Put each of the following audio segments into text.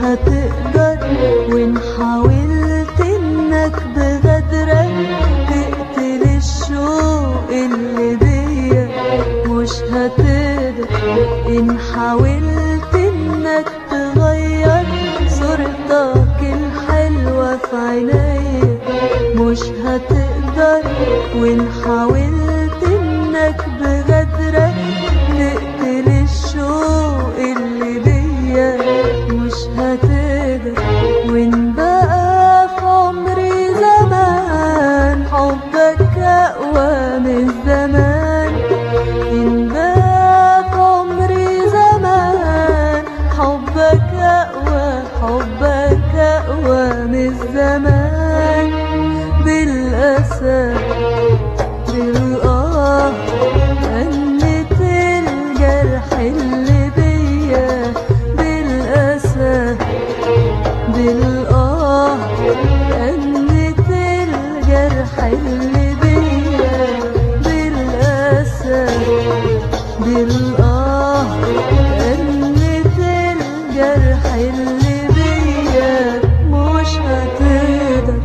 هتقدر وإن حاولت إنك بغدرك تقتل الشوق اللي بيا مش هتقدر إن حاولت إنك تغير صورتك الحلوة في عينيا مش هتقدر وإن حاولت إنك بغدرك تقتل الشوق اللي بيا مش هتقدر وإن بقى في عمري زمان حبك أقوى من زمان إن بقى في عمري زمان حبك أقوى حبك أقوى من زمان بالأسى بالآه أنت الجرح اللي بيا بالأسى بالآه أنت الجرح اللي بيا بالأسى بالآه أنت الجرح اللي بيا مش هتقدر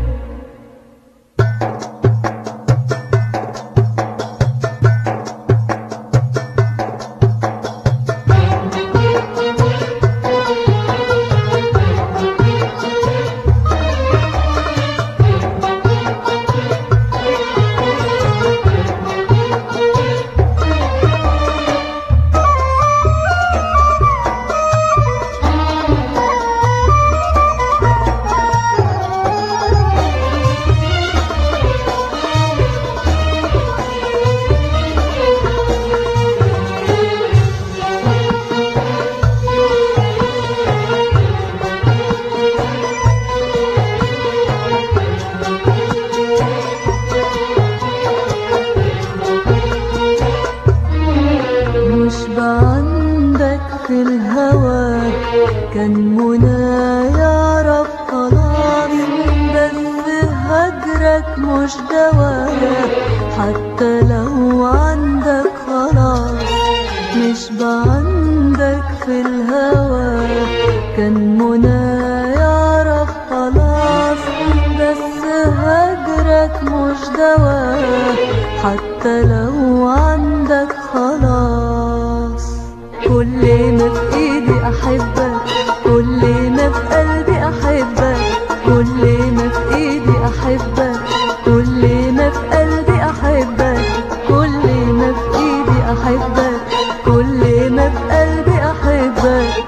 مش بعندك في الهوى كان منى يعرف خلاص بس هجرك مش دواء حتى لو عندك خلاص مش بعندك في الهوى كان منى يعرف خلاص بس هجرك مش دواء حتى لو عندك خلاص كل ما في ايدي احبك كل ما في قلبي احبك كل ما في ايدي احبك كل ما في قلبي احبك كل ما في ايدي احبك كل ما في قلبي احبك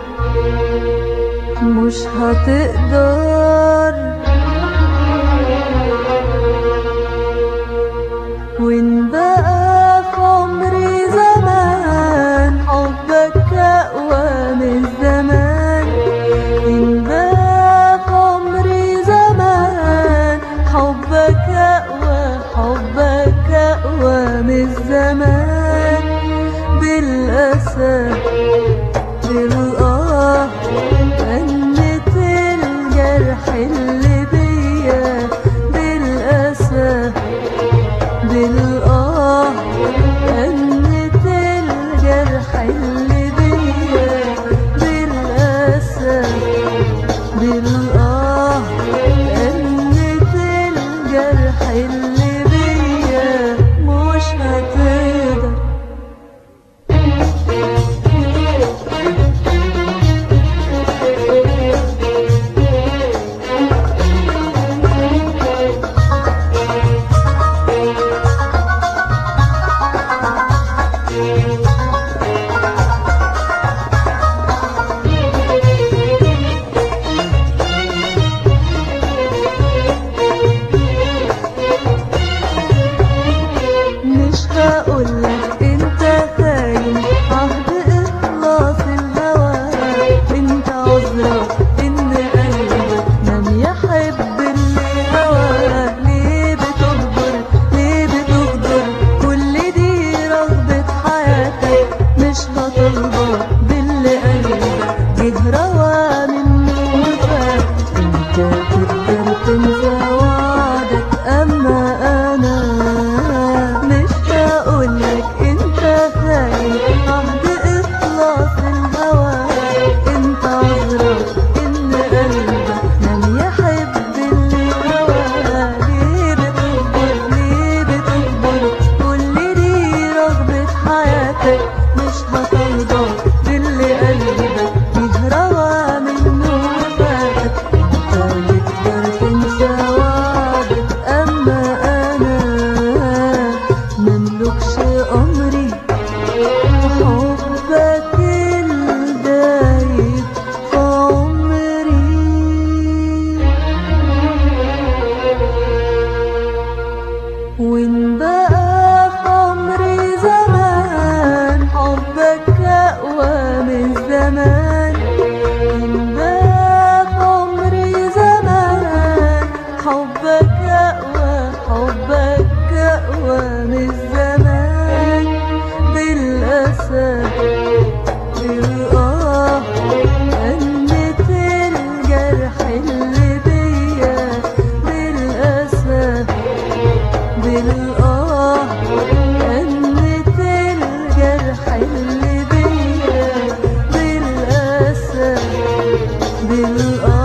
مش هتقدر وإن بقى في عمري زمان حبك أقوى من زمان إن بقى في عمري زمان حبك أقوى حبك أقوى من زمان بالأسى بالآه أنت الجرح اللي بيا بالأسى بالآه أنت الجرح اللي بيا بالأسى بالآه أنت الجرح اللي بيا مش هتقدر وإن بقى في عمري زمان حبك أقوى من زمان إن بقى في عمري زمان حبك أقوى حبك أقوى من زمان بالأسف بالآه أنت الجرح اللي بيا بالأسف بالآه أنت الجرح اللي بيا بالأسف بالآه